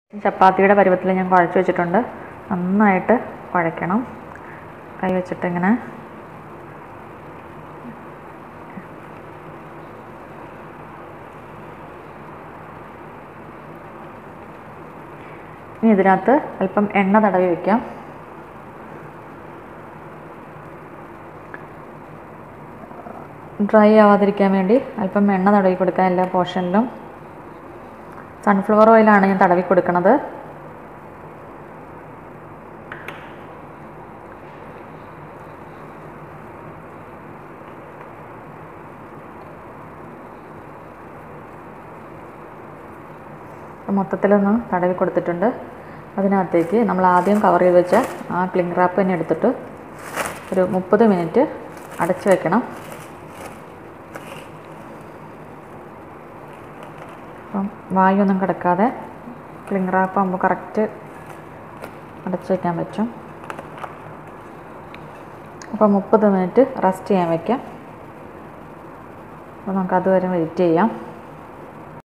ചപ്പാത്തിയുടെ പരുവത്തിൽ ഞാൻ കുഴച്ച് വെച്ചിട്ടുണ്ട് നന്നായിട്ട് കുഴയ്ക്കണം കൈ വെച്ചിട്ട് ഇങ്ങനെ ഇനി ഇതിനകത്ത് അല്പം എണ്ണ തടവി വയ്ക്കാം ഡ്രൈ ആവാതിരിക്കാൻ വേണ്ടി അല്പം എണ്ണ തടവി കൊടുക്കാം എല്ലാ പോർഷനിലും സൺഫ്ലവർ ഓയിലാണ് ഞാൻ തടവി കൊടുക്കുന്നത് മൊത്തത്തിലൊന്ന് തടവി കൊടുത്തിട്ടുണ്ട് അതിനകത്തേക്ക് നമ്മൾ ആദ്യം കവർ ചെയ്ത് വെച്ച ആ ക്ലിംഗ് റാപ്പ് തന്നെ എടുത്തിട്ട് ഒരു മുപ്പത് മിനിറ്റ് അടച്ചു വെക്കണം അപ്പം വായുവൊന്നും കിടക്കാതെ ക്ലിംഗ് റാപ്പ് ആകുമ്പോൾ കറക്റ്റ് അടച്ചു വയ്ക്കാൻ പറ്റും അപ്പോൾ മുപ്പത് മിനിറ്റ് റെസ്റ്റ് ചെയ്യാൻ വയ്ക്കാം അപ്പോൾ നമുക്ക് അതുവരെ വെയിറ്റ് ചെയ്യാം